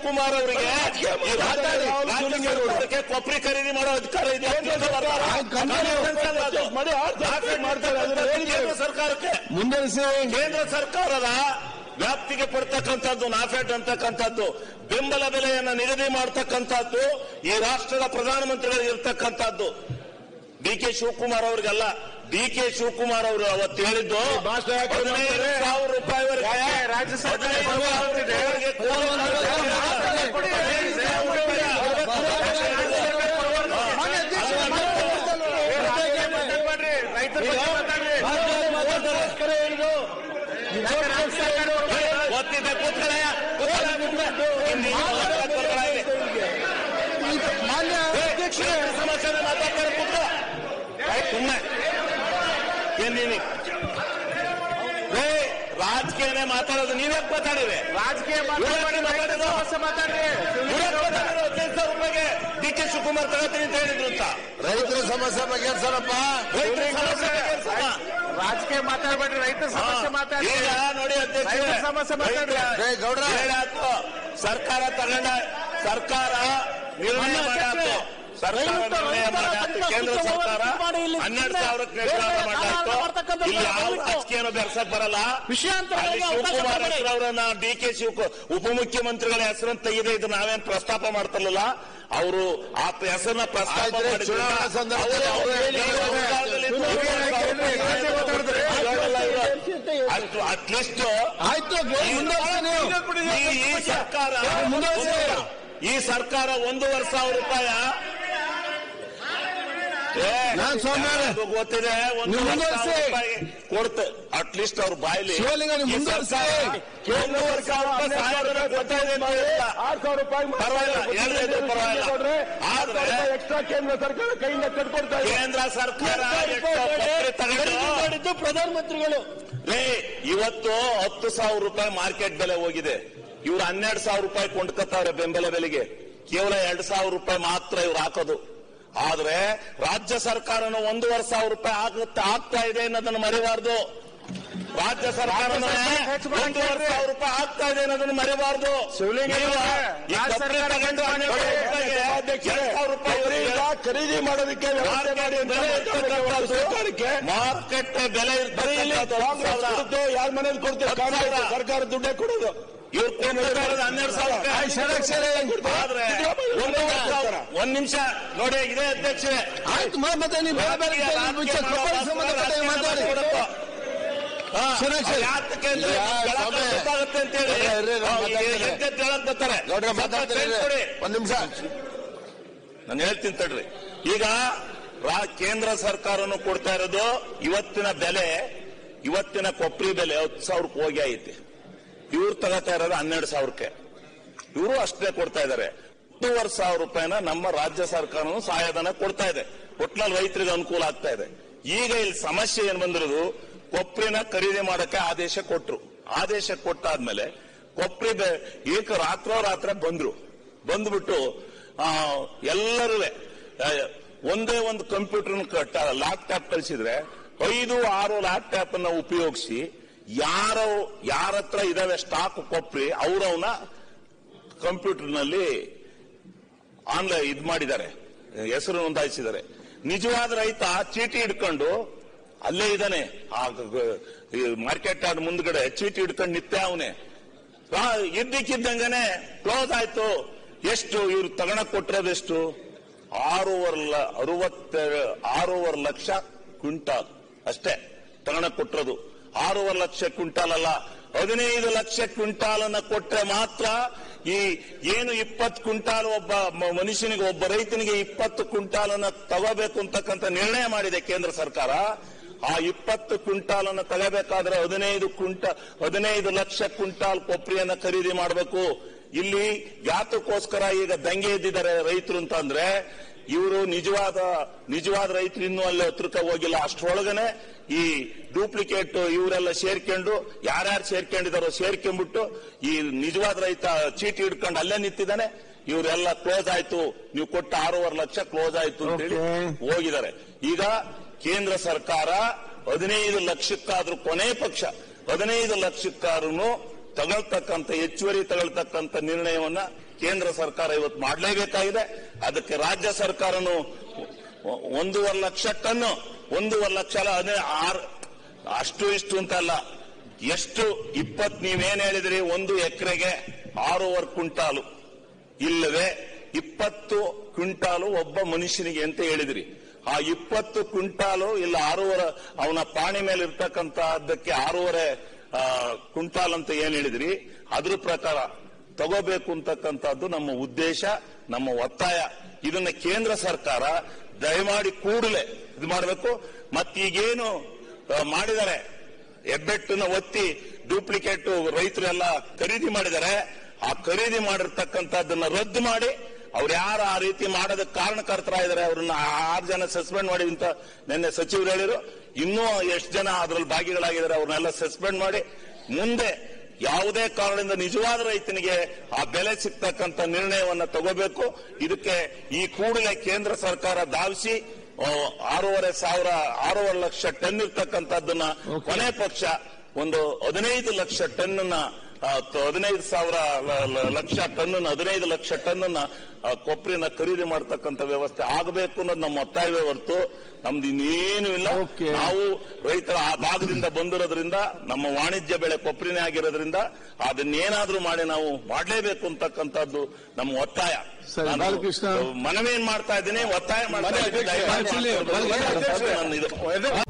ಶಿವಕುಮಾರ್ ಅವರಿಗೆ ಈ ರಾಜ್ಯ ರಾಜ್ಯ ಸರ್ಕಾರಕ್ಕೆ ಕೊಬ್ಬರಿ ಖರೀದಿ ಮಾಡೋ ಅಧಿಕಾರ ಇದೆ ಮಾಡಿ ಆರು ಸಾವಿರ ಮಾಡ್ತಾರೆ ಅದನ್ನ ಹೇಳಿದ್ರು. ಕೇಂದ್ರ ಸರ್ಕಾರಕ್ಕೆ ಮುಂದುವರಿಸಿ ಕೇಂದ್ರ ಸರ್ಕಾರದ ವ್ಯಾಪ್ತಿಗೆ ಪಡ್ತಕ್ಕಂಥದ್ದು ನಾಫೆಡ್ ಅಂತಕ್ಕಂಥದ್ದು ಬೆಂಬಲ ಬೆಲೆಯನ್ನು ನಿಗದಿ ಮಾಡತಕ್ಕಂಥದ್ದು ಈ ರಾಷ್ಟ್ರದ ಪ್ರಧಾನಮಂತ್ರಿಗಳಿಗೆ ಇರ್ತಕ್ಕಂಥದ್ದು ಡಿ ಕೆ ಶಿವಕುಮಾರ್ ಅವರಿಗಲ್ಲ ಡಿ ಕೆ ಶಿವಕುಮಾರ್ ಅವರು ಅವತ್ತು ಹೇಳಿದ್ದು ಭಾಷಣ ಯಾಕೆ ಹದಿನೈದು ಮಾಡ್ತಾರೆ? ಸಾವಿರ ರೂಪಾಯಿವರೆಗೆ ರಾಜ್ಯ ಸರ್ಕಾರ ಹದಿನೈದು ಸಾವಿರ ರೂಪಾಯಿವರೆಗೆ ಗೊತ್ತಿದೆ ಕೂತ್ಕೊಳ್ಳಯ್ಯ, ಕೂತ್ಕೊಳ್ಳಯ್ಯ, ಕೂತ್ಕೊಳ್ಳಯ್ಯ. ಇಲ್ಲಿ ಮಾತಾಡ್ಕೊಳ್ತಾ ಇದೆ. ಮಾನ್ಯ ಅಧ್ಯಕ್ಷರೇ ಸಮಸ್ಯೆ ಮಾತಾಡ್ತಾರೆ ಕೂತ್ಕೋ ಸುಮ್ಮನೆ ಏನ್ ನೀನು ಏ ರಾಜಕೀಯನೇ ಮಾತಾಡೋದು ನೀವೇ ಮಾತಾಡಿವೆ ರಾಜಕೀಯ ಮಾತಾಡಿ, ಮಾತಾಡೋದು. ಸಮಸ್ಯೆ ಮಾತಾಡ್ರಿ ಹದಿನೈದು ಸಾವಿರ ರೂಪಾಯಿಗೆ ಡಿ ಕೆ ಶಿವಕುಮಾರ್ ತಗೋತೀನಿ ಅಂತ ಹೇಳಿದ್ರು ಅಂತ ರೈತರ ಸಮಸ್ಯೆ ಬಗೆಹರಿಸೋಣಪ್ಪ ರೈತರ ಸಮಸ್ಯೆ ಬಗೆಹರಿಸೋಣ. ರಾಜಕೀಯ ಮಾತಾಡ್ಬೇಡ್ರಿ ರೈತರ ಸಮಸ್ಯೆ ಮಾತಾಡ್ರಿ ಈಗ ನೋಡಿ ಅಧ್ಯಕ್ಷರೇ, ರೈತರ ಸಮಸ್ಯೆ ಮಾತಾಡ್ರಿ. ರೈತರ- ಏ, ಗೌಡ್ರ. ಹೇಳಾತು. ಸರ್ಕಾರ ತಗೊಂಡ ಸರ್ಕಾರ ನಿರ್ಣಯ ಮಾಡಾತು ಸರ್ಕಾರ ನಿರ್ಣಯ ಮಾಡಾತು ಕೇಂದ್ರ ಸರ್ಕಾರ ಹನ್ನೆರಡು ಸಾವಿರಕ್ಕೆ ನಿರ್ಧಾರ ಮಾಡಾಯ್ತು ಇಲ್ಲಿ ಯಾವ ರಾಜಕೀಯನೂ ಬೆರ್ಸಕ್ ಬರಲ್ಲ ಅಲ್ಲಿ ಶಿವಕುಮಾರ್ ಹೆಸರವರನ್ನ ಡಿ ಕೆ ಶಿವಕು ಉಪಮುಖ್ಯಮಂತ್ರಿಗಳ ಹೆಸರನ್ನು ತೆಗೆದೇ ಇದು ನಾವೇನ್ ಪ್ರಸ್ತಾಪ ಮಾಡ್ತಿರ್ಲಿಲ್ಲ ಅವರು ಆ ಹೆಸರನ್ನ ಪ್ರಸ್ತಾಪ ಆಯ್ತು ರೀ, ಮಾಡಿದ್ರು. ಚುನಾವಣಾ ಸಂದರ್ಭದಲ್ಲಿ ಅವರು ಅವರು ಹೇಳಿ ಈ ವಿಭಾಗದಲ್ಲಿ ಅಷ್ಟು ಅಟ್ಲೀಸ್ಟ್ ಆಯ್ತು ಮುಂದುವರಿಸಿ ನೀವು ಈ ಈ ಸರ್ಕಾರ ಮುಂದುವರಿಸಿ. ಈ ಸರ್ಕಾರ ಒಂದೂವರೆ ಸಾವಿರ ರೂಪಾಯಿ ಏ, ನಾನ್ ಸೋಮವಾರ. ಅದು ಗೊತ್ತಿದೆ ಒಂದೂವರೆ ಮುಂದುವರಿಸಿ. ಸಾವಿರ ರೂಪಾಯಿ ಕೊಡ್ತೆ ಅಟ್ಲೀಸ್ಟ್ ಅವ್ರ ಬಾಯಲ್ಲಿ ಶಿವಲಿಂಗ, ನೀವು ಈ ಮುಂದುವರಿಸಿ. ಸರ್ಕಾರ ಒಂದೂವರೆ ಸಾವಿರ ರೂಪಾಯಿ ಸಹಾಯಧನ ಕೊಡ್ತಾ ಇದೆ ಅಂತ ಹೇಳಿಲ್ಲ. ಆರು ಸಾವಿರ ರೂಪಾಯಿ ಪರವಾಗಿಲ್ಲ, ಹೇಳಿದ್ರೆ ಪರವಾಗಿಲ್ಲ. ಆದ್ರೆ ಎಕ್ಸ್ಟ್ರಾ ಕೇಂದ್ರ ಸರ್ಕಾರ ಕೈಯಿಂದ ಕಟ್ಕೊಡ್ತಾ ಇದೆ ಕೇಂದ್ರ ಸರ್ಕಾರ ಎಷ್ಟು ಕೊಟ್ರೆ ತಗೊಂಡು ಮಾಡಿದ್ದು ಪ್ರಧಾನಮಂತ್ರಿಗಳು ರೇ ಇವತ್ತು ಹತ್ತು ಸಾವಿರ ರೂಪಾಯಿ ಮಾರ್ಕೆಟ್ ಬೆಲೆ ಹೋಗಿದೆ ಇವ್ರು ಹನ್ನೆರಡು ಸಾವಿರ ರೂಪಾಯಿ ಕೊಂಡ್ಕೊತಾವ್ರೆ ಬೆಂಬಲ ಬೆಲೆಗೆ ಕೇವಲ ಎರಡು ಸಾವಿರ ರೂಪಾಯಿ ಮಾತ್ರ ಇವ್ರು ಹಾಕೋದು ಆದ್ರೆ ರಾಜ್ಯ ಸರ್ಕಾರನು ಒಂದೂವರೆ ಸಾವಿರ ರೂಪಾಯಿ ಆಗುತ್ತೆ ಆಗ್ತಾ ಇದೆ ಅನ್ನೋದನ್ನು ಮರಿಬಾರ್ದು ರಾಜ್ಯ ಸರ್ಕಾರನು ಒಂದೂವರೆ ಸಾವಿರ ರೂಪಾಯಿ ಆಗ್ತಾ ಇದೆ ಅನ್ನೋದನ್ನು ಮರಿಬಾರ್ದು ಶಿವಲಿಂಗ ನೀವು ಅವರೇ, ಈ ರಾಜ್ಯ ಕೊಬ್ಬರಿ ಸರ್ಕಾರ ತಗೊಂಡು ಹನ್ನೆರಡು ರೂಪಾಯಿಗೆ ಎರಡು ಸಾವಿರ ರೂಪಾಯಿ ಈಗ ಖರೀದಿ ಮಾಡೋದಕ್ಕೆ ವ್ಯವಸ್ಥೆ ಮಾಡಿ ಅಂತ ಮಾಡ್ತಾರೆ ಸರ್ಕಾರಕ್ಕೆ ಮಾರ್ಕೆಟ್ ಬೆಲೆ ಇರ್ತಕ್ಕಂಥದ್ದು ಯಾರ ಮನೇಲಿ ಕೊಡ್ತಾರೆ ಕಾಂಗ್ರೆಸ್ ಸರ್ಕಾರ ದುಡ್ಡೇ ಕೊಡೋದು ಇವ್ರು ಕೊಂಡ್ಕೊತಾ ಇರೋದು ಹನ್ನೆರಡು ಸಾವಿರ ರೂಪಾಯಿ. ಆದ್ರೆ ಒಂದೂವರೆ ಸಾವಿರ. ಒಂದ್ ನಿಮಿಷ ನೋಡಿ ಇದೇ ಅಧ್ಯಕ್ಷರೇ ಆಯ್ತು ಮ- ಮತ್ತೆ ನೀವು ಬೇರೆ ಬೇರೆ ವಿಚಾರ ಕೊಬ್ಬರಿ ಸಂಬಂಧಪಟ್ಟ ಮಾತಾಡಿ ಹಾ, ಸರಿ, ಸರಿ. ಯಾತಕ್ಕೆ ಅಂದ್ರೆ ಯಾ, ಬೆಳಕು ಸ್ವಾಮಿ. ಗೊತ್ತಾಗುತ್ತೆ ಅಂತ ಹೇಳಿ ಇರ್ರಿ, ಇರ್ರಿ, ನಾನು ಅವ್ರು ಮಾತಾಡ್ತೀನಿ. ಎದ್ದೆದ್ದು ಹೇಳಕ್ ಬರ್ತಾರೆ ಗೌಡ್ರ ಸ್ವಲ್ಪ ಮಾತಾಡ್ತಾರೆ time ಕೊಡಿ. ಒಂದ್ ನಿಮಿಷ ನಾನು ಹೇಳ್ತೀನಿ ತಡ್ರಿ ಈಗ ರಾ- ಕೇಂದ್ರ ಸರ್ಕಾರನು ಕೊಡ್ತಾ ಇರೋದು ಇವತ್ತಿನ ಬೆಲೆ ಇವತ್ತಿನ ಕೊಬ್ಬರಿ ಬೆಲೆ ಹತ್ತು ಸಾವಿರಕ್ಕೆ ಹೋಗಿ ಐತಿ ಇವ್ರು ತಗೋತಾ ಇರೋದು ಹನ್ನೆರಡು ಸಾವಿರಕ್ಕೆ ಇವರು ಅಷ್ಟೇ ಕೊಡ್ತಾ ಇದ್ದಾರೆ ಒಂದೂವರೆ ಸಾವಿರ ರೂಪಾಯಿನ ನಮ್ಮ ರಾಜ್ಯ ಸರ್ಕಾರನು ಸಹಾಯಧನ ಕೊಡ್ತಾ ಇದೆ ಒಟ್ನಲ್ಲಿ ರೈತರಿಗೆ ಅನುಕೂಲ ಆಗ್ತಾ ಇದೆ ಈಗ ಇಲ್ಲಿ ಸಮಸ್ಯೆ ಏನ್ ಬಂದಿರೋದು ಕೊಬ್ಬರಿನ ಖರೀದಿ ಮಾಡಕ್ಕೆ ಆದೇಶ ಕೊಟ್ರು ಆದೇಶ ಕೊಟ್ಟಾದ್ಮೇಲೆ ಕೊಬ್ಬರಿ ಬೆ ಏಕ ರಾತ್ರೋ ರಾತ್ರಿ ಬಂದ್ರು ಬಂದ್ಬಿಟ್ಟು ಎಲ್ಲರೂ ಒಂದೇ ಒಂದು ಕಂಪ್ಯೂಟರ್ ಲ್ಯಾಪ್ಟಾಪ್ ಕಳಿಸಿದ್ರೆ ಐದು ಆರು ಲ್ಯಾಪ್ಟಾಪ್ ಅನ್ನ ಉಪಯೋಗಿಸಿ ಯಾರೋ ಯಾರ ಹತ್ರ ಇದಾವೆ ಸ್ಟಾಕ್ ಕೊಪ್ಪರಿ ಅವ್ರವನ್ನ ಕಂಪ್ಯೂಟರ್ನಲ್ಲಿ ಆನ್ಲೈನ್ ಇದು ಮಾಡಿದ್ದಾರೆ ಹೆಸರು ನೋಂದಾಯಿಸಿದ್ದಾರೆ ನಿಜವಾದ ರೈತ ಚೀಟಿ ಹಿಡ್ಕೊಂಡು ಅಲ್ಲೇ ಇದ್ದಾನೆ ಆ ಮಾರ್ಕೆಟ್ ಯಾರ್ಡ್ ಮುಂದ್ಗಡೆ ಚೀಟಿ ಹಿಡ್ಕೊಂಡು ನಿತ್ಯ ಅವನೇ ಇದ್ದಕ್ಕಿದ್ದಂಗನೆ ಕ್ಲೋಸ್ ಆಯ್ತು ಎಷ್ಟು ಇವ್ರು ತಗೊಳಕ್ ಕೊಟ್ಟಿರೋದೆಷ್ಟು ಆರೂವರೆ ಲ- ಅರವತ್ತ ಆರೂವರೆ ಲಕ್ಷ ಕ್ವಿಂಟಾಲ್ ಅಷ್ಟೇ ತಗೊಳಕ್ ಕೊಟ್ಟಿರೋದು ಆರೂವರೆ ಲಕ್ಷ ಕ್ವಿಂಟಾಲ್ ಅಲ್ಲ ಹದಿನೈದು ಲಕ್ಷ ಕ್ವಿಂಟಾಲ್ ಅನ್ನ ಕೊಟ್ರೆ ಮಾತ್ರ ಈ ಏನು ಇಪ್ಪತ್ತು ಕ್ವಿಂಟಾಲ್ ಒಬ್ಬ ಮ- ಮನುಷ್ಯನಿಗೆ ಒಬ್ಬ ರೈತನಿಗೆ ಇಪ್ಪತ್ತು ಕ್ವಿಂಟಾಲ್ ಅನ್ನ ತಗೋಬೇಕು ಅಂತಕ್ಕಂಥ ನಿರ್ಣಯ ಮಾಡಿದೆ ಕೇಂದ್ರ ಸರ್ಕಾರ ಆ ಇಪ್ಪತ್ತು ಕ್ವಿಂಟಾಲ್ ಅನ್ನು ತಗೋಬೇಕಾದ್ರೆ ಹದಿನೈದು ಕ್ವಿಂಟಾಲ್ ಹದಿನೈದು ಲಕ್ಷ ಕ್ವಿಂಟಾಲ್ ಕೊಬ್ಬರಿಯನ್ನ ಖರೀದಿ ಮಾಡಬೇಕು ಇಲ್ಲಿ ಯಾತಕ್ಕೋಸ್ಕರ ಈಗ ದಂಗೆ ಎದ್ದಿದ್ದಾರೆ ರೈತರು ಅಂತಂದ್ರೆ ಇವರು ನಿಜವಾದ ನಿಜವಾದ ರೈತರು ಇನ್ನೂ ಅಲ್ಲಿ ಹತ್ರಕ್ಕೆ ಹೋಗಿಲ್ಲ ಅಷ್ಟರೊಳಗನೆ ಈ ಡೂಪ್ಲಿಕೇಟ್ ಇವರೆಲ್ಲ ಸೇರ್ಕೊಂಡು ಯಾರ್ಯಾರು ಸೇರ್ಕೊಂಡಿದಾರೋ ಸೇರ್ಕೊಂಡ್ಬಿಟ್ಟು ಈ ನಿಜವಾದ ರೈತ ಚೀಟಿ ಹಿಡ್ಕೊಂಡು ಅಲ್ಲೇ ನಿಂತಿದ್ದಾನೆ ಇವರೆಲ್ಲ ಕ್ಲೋಸ್ ಆಯ್ತು ನೀವು ಕೊಟ್ಟ ಆರೂವರೆ ಲಕ್ಷ ಕ್ಲೋಸ್ ಆಯ್ತು ಅಂತೇಳಿ ಹೋಗಿದ್ದಾರೆ ಈಗ ಕೇಂದ್ರ ಸರ್ಕಾರ ಹದಿನೈದು ಲಕ್ಷಕ್ಕಾದ್ರೂ ಕೊನೆ ಪಕ್ಷ ಹದಿನೈದು ಲಕ್ಷಕ್ಕಾದ್ರೂ ತಗೊಳ್ತಕ್ಕಂಥ ಹೆಚ್ಚುವರಿ ತಗೊಳ್ತಕ್ಕಂಥ ನಿರ್ಣಯವನ್ನ ಕೇಂದ್ರ ಸರ್ಕಾರ ಇವತ್ತು ಮಾಡಲೇಬೇಕಾಗಿದೆ ಅದಕ್ಕೆ ರಾಜ್ಯ ಸರ್ಕಾರನು ಒಂದೂವರೆ ಲಕ್ಷ ಟನ್ನು ಒಂದೂವರೆ ಲಕ್ಷ ಅಲ್ಲ ಅದೇ ಆರು ಅಷ್ಟು ಇಷ್ಟು ಅಂತ ಅಲ್ಲ ಎಷ್ಟು ಇಪ್ಪತ್ ನೀವೇನ್ ಹೇಳಿದ್ರಿ ಒಂದು ಎಕರೆಗೆ ಆರೂವರೆ ಕ್ವಿಂಟಾಲು ಇಲ್ಲವೇ ಇಪ್ಪತ್ತು ಕ್ವಿಂಟಾಲು ಒಬ್ಬ ಮನುಷ್ಯನಿಗೆ ಅಂತ ಹೇಳಿದ್ರಿ ಆ ಇಪ್ಪತ್ತು ಕ್ವಿಂಟಾಲು ಇಲ್ಲ ಆರೂವರೆ ಅವನ ಪಾಣಿ ಮೇಲೆ ಇರ್ತಕ್ಕಂತಹದ್ದಕ್ಕೆ ಆರೂವರೆ ಆ, ಕ್ವಿಂಟಾಲ್ ಅಂತ ಏನ್ ಹೇಳಿದ್ರಿ ಅದ್ರ ಪ್ರಕಾರ ತಗೋಬೇಕು ಅಂತಕ್ಕಂಥದ್ದು ನಮ್ಮ ಉದ್ದೇಶ ನಮ್ಮ ಒತ್ತಾಯ ಇದನ್ನ ಕೇಂದ್ರ ಸರ್ಕಾರ ದಯಮಾಡಿ ಕೂಡಲೇ ಇದು ಮಾಡಬೇಕು ಮತ್ತೀಗೇನು ಆ, ಮಾಡಿದ್ದಾರೆ ಹೆಬ್ಬೆಟ್ಟನ್ನ ಒತ್ತಿ ಡೂಪ್ಲಿಕೇಟ್ ರೈತರೆಲ್ಲ ಖರೀದಿ ಮಾಡಿದ್ದಾರೆ ಆ ಖರೀದಿ ಮಾಡಿರ್ತಕ್ಕಂಥದ್ದನ್ನ ರದ್ದು ಮಾಡಿ ಅವ್ರು ಯಾರು ಆ ರೀತಿ ಮಾಡೋದಕ್ಕೆ ಕಾರಣಕರ್ತರಾಗಿದ್ದಾರೆ ಅವ್ರನ್ನ ಆರು ಜನ ಸಸ್ಪೆಂಡ್ ಮಾಡಿ ಅಂತ ನಿನ್ನೆ ಸಚಿವರು ಹೇಳಿದ್ರು ಇನ್ನೂ ಎಷ್ಟು ಜನ ಅದ್ರಲ್ಲಿ ಭಾಗಿಗಳಾಗಿದ್ದಾರೆ ಅವ್ರನ್ನೆಲ್ಲ ಸಸ್ಪೆಂಡ್ ಮಾಡಿ ಮುಂದೆ ಯಾವುದೇ ಕಾರಣದಿಂದ ನಿಜವಾದ ರೈತನಿಗೆ ಆ ಬೆಲೆ ಸಿಗ್ತಕ್ಕಂಥ ನಿರ್ಣಯವನ್ನ ತಗೋಬೇಕು ಇದಕ್ಕೆ ಈ ಕೂಡಲೇ ಕೇಂದ್ರ ಸರ್ಕಾರ ಧಾವಿಸಿ ಆ, ಆರೂವರೆ ಸಾವಿರ ಆರೂವರೆ ಲಕ್ಷ ಟನ್ ಇರ್ತಕ್ಕಂಥದ್ದನ್ನ ಕೊನೆ ಪಕ್ಷ ಒಂದು ಹದಿನೈದು ಲಕ್ಷ ಟನ್ ಹದಿನೈದು ಸಾವಿರ ಲ- ಲ- ಲಕ್ಷ ಟನ್ ಹದಿನೈದು ಲಕ್ಷ ಟನ್ ಕೊಬ್ಬರಿನ ಖರೀದಿ ಮಾಡತಕ್ಕಂಥ ವ್ಯವಸ್ಥೆ ಆಗಬೇಕು ಅನ್ನೋದು ನಮ್ಮ ಒತ್ತಾಯವೇ ಹೊರತು ನಮ್ದು ಇನ್ನೇನು ಇಲ್ಲ Okay. ನಾವು ರೈತರ ಆ ಭಾಗದಿಂದ ಬಂದಿರೋದ್ರಿಂದ ನಮ್ಮ ವಾಣಿಜ್ಯ ಬೆಳೆ ಕೊಬ್ಬರಿನೇ ಆಗಿರೋದ್ರಿಂದ ಅದನ್ನೇನಾದ್ರೂ ಮಾಡಿ ನಾವು ಮಾಡಲೇಬೇಕು ಅಂತಕ್ಕಂಥದ್ದು ನಮ್ಮ ಒತ್ತಾಯ ಸರಿ, ನಾನು ಬಾಲಕೃಷ್ಣ. ಮನವಿ ಏನ್ ಮಾಡ್ತಾ ಇದ್ದೀನಿ ಒತ್ತಾಯ ಮಾಡ್ತಾ ಮನೆ ಇದ್ದೀನಿ ಅಧ್ಯಕ್ಷ, ದಯಮಾಡಿ actually, ಮಾಡ್ತಾ ಇರೋದು ಬಾಲಕೃಷ್ಣ ನನ್ನ ಇದು